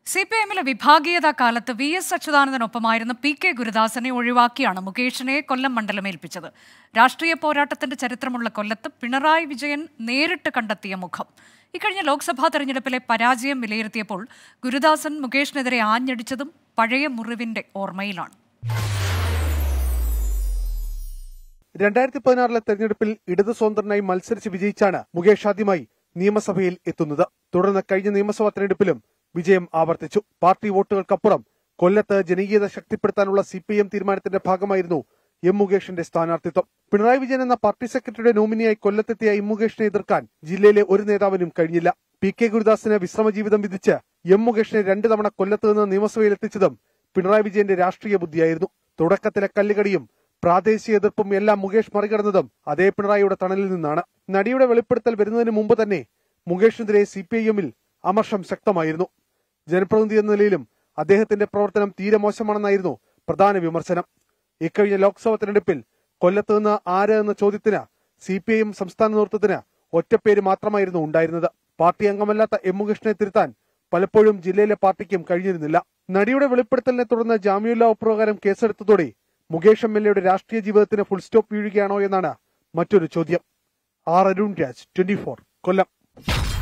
C P എമ്മിലെ വിഭാഗീയത കാലത്ത് വി എസ് അച്യുതാനന്ദനൊപ്പമായിരുന്ന പി കെ ഗുരുദാസനെ ഒഴിവാക്കിയാണ് മുകേഷിനെ കൊല്ലം മണ്ഡലം ഏൽപ്പിച്ചത് രാഷ്ട്രീയ പോരാട്ടത്തിന്റെ ചരിത്രമുള്ള കൊല്ലത്ത് പിണറായി വിജയൻ നേരിട്ട് കണ്ടെത്തിയ മുഖം ഇക്കഴിഞ്ഞ ലോക്സഭാ തെരഞ്ഞെടുപ്പിലെ പരാജയം വിലയിരുത്തിയപ്പോൾ ഗുരുദാസൻ മുകേഷിനെതിരെ ആഞ്ഞടിച്ചതും പഴയ മുറിവിന്റെ ഓർമ്മയിലാണ് രണ്ടായിരത്തി പതിനാറിലെ തെരഞ്ഞെടുപ്പിൽ ഇടതു സ്വതന്ത്രനായി മത്സരിച്ച് വിജയിച്ചാണ് മുകേഷ് ആദ്യമായി നിയമസഭയിൽ എത്തുന്നത് തുടർന്ന് കഴിഞ്ഞ നിയമസഭാ തെരഞ്ഞെടുപ്പിലും വിജയം ആവർത്തിച്ചു പാർട്ടി വോട്ടുകൾക്കപ്പുറം കൊല്ലത്ത് ജനകീയത ശക്തിപ്പെടുത്താനുള്ള സി പി എം തീരുമാനത്തിന്റെ ഭാഗമായിരുന്നു എം മുകേഷിന്റെ സ്ഥാനാർത്ഥിത്വം പിണറായി വിജയൻ എന്ന പാർട്ടി സെക്രട്ടറിയുടെ നോമിനിയായി കൊല്ലത്തെത്തിയ എം മുകേഷിനെ എതിർക്കാൻ ജില്ലയിലെ ഒരു നേതാവിനും കഴിഞ്ഞില്ല പി കെ ഗുരുദാസിന് വിശ്രമജീവിതം വിധിച്ച് എം മുകേഷിനെ രണ്ടു തവണ കൊല്ലത്ത് നിന്ന് നിയമസഭയിൽ എത്തിച്ചതും പിണറായി വിജയന്റെ രാഷ്ട്രീയ ബുദ്ധിയായിരുന്നു തുടക്കത്തിലെ കല്ലുകടിയും പ്രാദേശിക എതിർപ്പും എല്ലാം മുകേഷ് മറികടന്നതും അതേ പിണറായിയുടെ തണലിൽ നിന്നാണ് നടിയുടെ വെളിപ്പെടുത്തൽ വരുന്നതിന് മുമ്പ് തന്നെ മുകേഷിനെതിരെ സി പി ഐ എമ്മിൽ അമർഷം ശക്തമായിരുന്നു ജനപ്രതിനിധി എന്ന നിലയിലും അദ്ദേഹത്തിന്റെ പ്രവർത്തനം തീരെ മോശമാണെന്നായിരുന്നു പ്രധാന വിമർശനം ഇക്കഴിഞ്ഞ ലോക്സഭാ തെരഞ്ഞെടുപ്പിൽ കൊല്ലത്ത് നിന്ന് ആര് എന്ന ചോദ്യത്തിന് സി പി ഐ എം സംസ്ഥാന നേതൃത്വത്തിന് ഒറ്റപ്പേര് മാത്രമായിരുന്നു ഉണ്ടായിരുന്നത് പാർട്ടി അംഗമല്ലാത്ത എം മുകേഷിനെ തിരുത്താൻ പലപ്പോഴും ജില്ലയിലെ പാർട്ടിക്കും കഴിഞ്ഞിരുന്നില്ല നടിയുടെ വെളിപ്പെടുത്തലിനെ തുടർന്ന് ജാമ്യമില്ലാ പ്രകാരം കേസെടുത്തതോടെ മുകേഷ് എം എൽ എയുടെ രാഷ്ട്രീയ ജീവിതത്തിന് ഫുൾ സ്റ്റോപ്പ് വീഴുകയാണോ എന്നാണ് മറ്റൊരു ചോദ്യം ആർ അരുൺ രാജ് ട്വന്റി കൊല്ലം